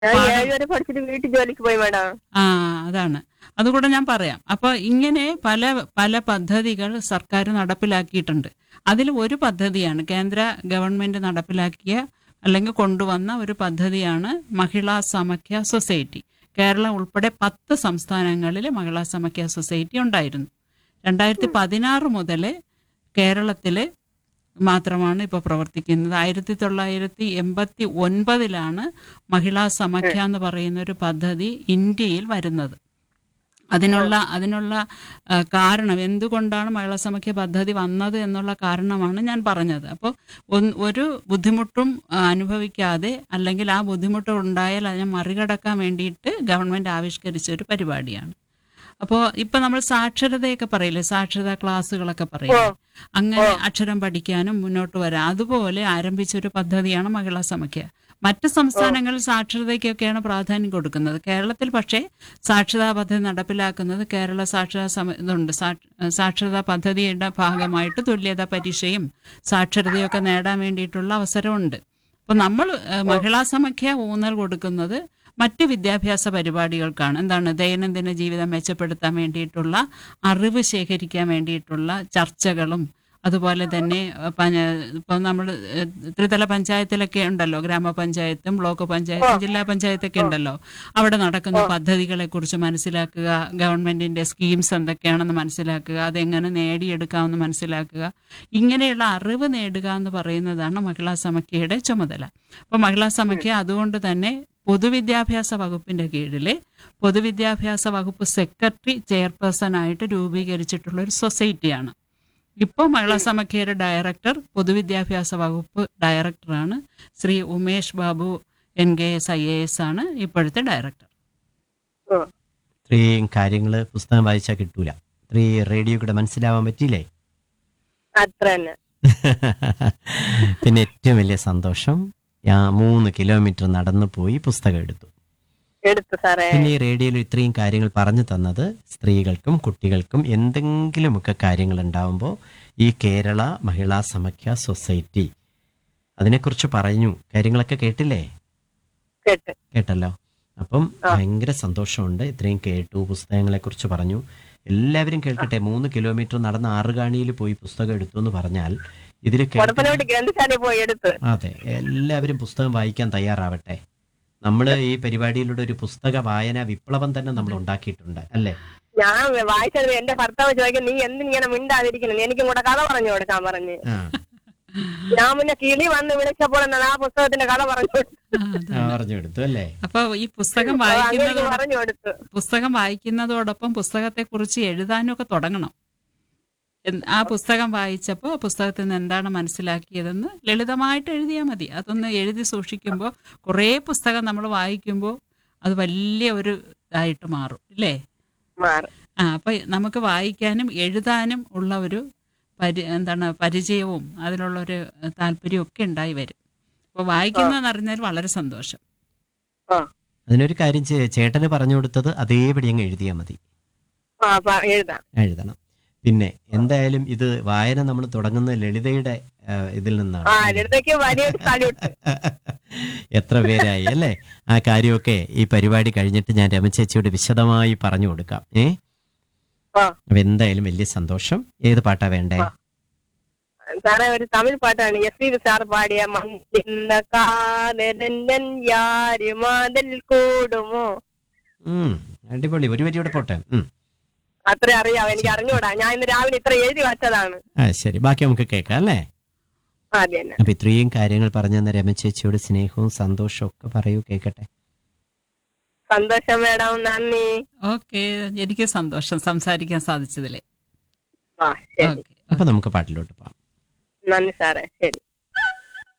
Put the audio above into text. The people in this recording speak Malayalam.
ഞാൻ പാഠം- ഏഴ് വരെ പഠിച്ചിട്ട് വീട്ടിൽ ജോലിക്ക് പോയി മാഡം ആ അതാണ് അതുകൂടെ ഞാൻ പറയാം അപ്പൊ ഇങ്ങനെ പല പല പദ്ധതികൾ സർക്കാർ നടപ്പിലാക്കിയിട്ടുണ്ട് അതിൽ ഒരു പദ്ധതിയാണ് കേന്ദ്ര ഗവൺമെന്റ് നടപ്പിലാക്കിയ അല്ലെങ്കിൽ കൊണ്ടുവന്ന ഒരു പദ്ധതിയാണ് മഹിളാ സമഖ്യ സൊസൈറ്റി കേരളം ഉൾപ്പെടെ പത്ത് സംസ്ഥാനങ്ങളിൽ മഹിളാ സമഖ്യ സൊസൈറ്റി ഉണ്ടായിരുന്നു രണ്ടായിരത്തി പതിനാറ് മുതൽ കേരളത്തിൽ മാത്രമാണ് ഇപ്പോൾ പ്രവർത്തിക്കുന്നത് ആയിരത്തി തൊള്ളായിരത്തി എൺപത്തി ഒൻപതിലാണ് മഹിളാ സമഖ്യ എന്ന് പറയുന്ന ഒരു പദ്ധതി ഇന്ത്യയിൽ വരുന്നത് അതിനുള്ള അതിനുള്ള ആ, കാരണം എന്തുകൊണ്ടാണ് മഹിളാ സമഖ്യ പദ്ധതി വന്നത് എന്നുള്ള കാരണമാണ് ഞാൻ പറഞ്ഞത് അപ്പോൾ ഒന്ന് ഒരു ബുദ്ധിമുട്ടും ആ, അനുഭവിക്കാതെ അല്ലെങ്കിൽ ആ ബുദ്ധിമുട്ട് ഉണ്ടായാൽ അതിനെ മറികടക്കാൻ വേണ്ടിയിട്ട് ഗവൺമെൻറ് ആവിഷ്കരിച്ച ഒരു പരിപാടിയാണ് അപ്പോൾ ഇപ്പൊ നമ്മൾ സാക്ഷരതയൊക്കെ പറയില്ലേ സാക്ഷരതാ ക്ലാസ്സുകളൊക്കെ പറയില്ലേ അങ്ങനെ അക്ഷരം പഠിക്കാനും മുന്നോട്ട് വരാം അതുപോലെ ആരംഭിച്ച ഒരു പദ്ധതിയാണ് മഹിളാ സമഖ്യ മറ്റ് സംസ്ഥാനങ്ങളിൽ സാക്ഷരതയ്ക്കൊക്കെയാണ് പ്രാധാന്യം കൊടുക്കുന്നത് കേരളത്തിൽ പക്ഷേ സാക്ഷരതാ പദ്ധതി നടപ്പിലാക്കുന്നത് കേരള സാക്ഷരതാ സമ ഇതുണ്ട് സാ- സാക്ഷരതാ പദ്ധതിയുടെ ഭാഗമായിട്ട് തുല്യതാ പരീക്ഷയും സാക്ഷരതയൊക്കെ നേടാൻ വേണ്ടിയിട്ടുള്ള അവസരമുണ്ട് അപ്പോൾ നമ്മൾ ഏഹ്, മഹിളാ സമഖ്യ ഊന്നൽ കൊടുക്കുന്നത് മറ്റ് വിദ്യാഭ്യാസ പരിപാടികൾക്കാണ് എന്താണ് ദൈനംദിന ജീവിതം മെച്ചപ്പെടുത്താൻ വേണ്ടിയിട്ടുള്ള അറിവ് ശേഖരിക്കാൻ വേണ്ടിയിട്ടുള്ള ചർച്ചകളും അതുപോലെ തന്നെ ഏഹ്, പന- ഇപ്പം നമ്മൾ ഏഹ്, ത്രിതല പഞ്ചായത്തിലൊക്കെ ഉണ്ടല്ലോ ഗ്രാമപഞ്ചായത്തും ബ്ലോക്ക് പഞ്ചായത്തും ജില്ലാ പഞ്ചായത്തൊക്കെ ഉണ്ടല്ലോ അവിടെ നടക്കുന്ന പദ്ധതികളെ കുറിച്ച് മനസ്സിലാക്കുക ഗവൺമെന്റിന്റെ സ്കീംസ് എന്തൊക്കെയാണെന്ന് മനസ്സിലാക്കുക അതെങ്ങനെ നേടിയെടുക്കാമെന്ന് മനസ്സിലാക്കുക ഇങ്ങനെയുള്ള അറിവ് നേടുക എന്ന് പറയുന്നതാണ് മഹിളാ സമഖ്യയുടെ ചുമതല അപ്പോൾ മഹിളാ സമഖ്യ അതുകൊണ്ട് തന്നെ പൊതുവിദ്യാഭ്യാസ വകുപ്പിന്റെ കീഴില് പൊതുവിദ്യാഭ്യാസ വകുപ്പ് സെക്രട്ടറി ചെയർപേഴ്സൺ ആയിട്ട് രൂപീകരിച്ചിട്ടുള്ള ഒരു സൊസൈറ്റിയാണ് ഇപ്പോൾ മഹിളാ സമഖ്യയുടെ ഡയറക്ടർ പൊതുവിദ്യാഭ്യാസ വകുപ്പ് ഡയറക്ടറാണ് Shri Umesh Babu N K S I A S ആണ് ഇപ്പോഴത്തെ ഡയറക്ടർ ഉം. ഇത്രയും കാര്യങ്ങൾ പുസ്തകം വായിച്ചാൽ കിട്ടൂല ഇത്രയും റേഡിയോ കൂടെ മനസ്സിലാവാൻ പറ്റിയില്ലേ അത്ര തന്നെ പിന്നെ ഏറ്റവും വലിയ സന്തോഷം ഞാൻ മൂന്ന് കിലോമീറ്റർ നടന്നു പോയി പുസ്തകം എടുത്തു എടുത്തു സാറേ പിന്നെ ഈ റേഡിയോയിൽ ഇത്രയും കാര്യങ്ങൾ പറഞ്ഞു തന്നത് സ്ത്രീകൾക്കും കുട്ടികൾക്കും എന്തെങ്കിലുമൊക്കെ കാര്യങ്ങൾ ഉണ്ടാവുമ്പോൾ ഈ കേരള മഹിളാ സമഖ്യ സൊസൈറ്റി അതിനെക്കുറിച്ച് പറഞ്ഞു കാര്യങ്ങളൊക്കെ കേട്ടില്ലേ കേട്ട് കേട്ടല്ലോ അപ്പം ഭയങ്കര സന്തോഷമുണ്ട് ഇത്രയും കേട്ടു പുസ്തകങ്ങളെ കുറിച്ച് പറഞ്ഞു എല്ലാവരും കേൾക്കട്ടെ മൂന്ന് കിലോമീറ്റർ നടന്ന് ആറുകാണിയിൽ പോയി പുസ്തകം എടുത്തു എന്ന് പറഞ്ഞാൽ ഇതിൽ കൊടപ്പനോട്ട് ഗ്രന്ഥശാലയിൽ പോയി എടുത്ത് അതെ എല്ലാവരും പുസ്തകം വായിക്കാൻ തയ്യാറാവട്ടെ നമ്മൾ ഈ പരിപാടിയിലൂടെ ഒരു പുസ്തക വായന വിപ്ലവം തന്നെ നമ്മൾ ഉണ്ടാക്കിയിട്ടുണ്ട് അല്ലേ ഞാൻ വായിച്ചത് എന്റെ ഭർത്താവ് ചോദിക്കും നീ എന്തിങ്ങനെ മിണ്ടാതിരിക്കുന്നു എനിക്കും കൂടെ കഥ പറഞ്ഞു കൊടുക്കാൻ പറഞ്ഞ് ആ ഞാൻ പിന്നെ കിളി വന്ന് വിളിച്ചപ്പോൾ എന്നാ ആ പുസ്തകത്തിന്റെ കഥ പറഞ്ഞു കൊടുത്തു. ആ, പറഞ്ഞു എടുത്തു അല്ലേ അപ്പോൾ ഈ പുസ്തകം അപ്പൊ അങ്ങനെ വായിക്കുന്നതോടൊപ്പം പറഞ്ഞു കൊടുത്തു പുസ്തകം വായിക്കുന്നതോടൊപ്പം പുസ്തകത്തെക്കുറിച്ച് എഴുതാനും ഒക്കെ തുടങ്ങണം എന്ന് ആ പുസ്തകം വായിച്ചപ്പോൾ പുസ്തകത്തിൽ നിന്ന് എന്താണ് മനസ്സിലാക്കിയതെന്ന് ലളിതമായിട്ട് എഴുതിയാൽ മതി അതൊന്ന് എഴുതി സൂക്ഷിക്കുമ്പോൾ കുറേ പുസ്തകം നമ്മൾ വായിക്കുമ്പോൾ അത് വലിയ ഒരു ഇതായിട്ട് മാറും ഇല്ലേ മാറും ആ അപ്പം നമുക്ക് വായിക്കാനും എഴുതാനും ഉള്ള ഒരു പരി എന്താണ് പരിചയവും അതിലുള്ള ഒരു താല്പര്യവും ഒക്കെ ഉണ്ടായി വരും അപ്പോൾ വായിക്കുന്നതെന്ന് അറിഞ്ഞാൽ വളരെ സന്തോഷം ആ അതിനൊരു കാര്യം ചേ- ചേട്ടന് പറഞ്ഞു കൊടുത്തത് അതേപടി അങ്ങ് എഴുതിയാൽ മതി ആ പ- എഴുതാം എഴുതണം പിന്നെ എന്തായാലും ഇത് വായന നമ്മൾ തുടങ്ങുന്ന ലളിതയുടെ ആ, ഇതിൽ ആ നിന്നാണ് അടുത്തേക്ക് വലിയൊരു സല്യൂട്ട് എത്ര പേരായി അല്ലേ ആ കാര്യമൊക്കെ ഈ പരിപാടി കഴിഞ്ഞിട്ട് ഞാൻ രമചേച്ചിയോട് വിശദമായി പറഞ്ഞു കൊടുക്കാം ഏ ആ അപ്പൊ എന്തായാലും വലിയ സന്തോഷം ഏത് പാട്ടാ വേണ്ടേ സാറേ ഒരു തമിഴ് പാട്ടാണ് എസ് പി സാർ പാടിയ മണ്ണിന്ന കാതലൻ യാരുമാതൽ കൂടുമോ ഉം അടിപൊളി ഒരു വരിയോടെ പോട്ടെ ഉം അത്ര അറിയാം എനിക്ക് അറിഞ്ഞൂടാ ഞാൻ ഇന്ന് രാവിലെ ഇത്ര എഴുതി വച്ചതാണ് ആ ശരി ബാക്കി നമുക്ക് കേൾക്കാം അല്ലേ ആദ്യം തന്നെ അപ്പൊ ഇത്രയും കാര്യങ്ങൾ പറഞ്ഞു തന്ന രമചേച്ചിയോട് സ്നേഹവും സന്തോഷവും ഒക്കെ പറയൂ കേൾക്കട്ടെ സന്തോഷം മേഡം നന്ദി ഓക്കെ എനിക്ക് സന്തോഷം സംസാരിക്കാൻ സാധിച്ചതിൽ ആ ശരി ഓക്കെ അപ്പൊ നമുക്ക് പാട്ടിലോട്ട് പോവാം നന്ദി സാറേ ശരി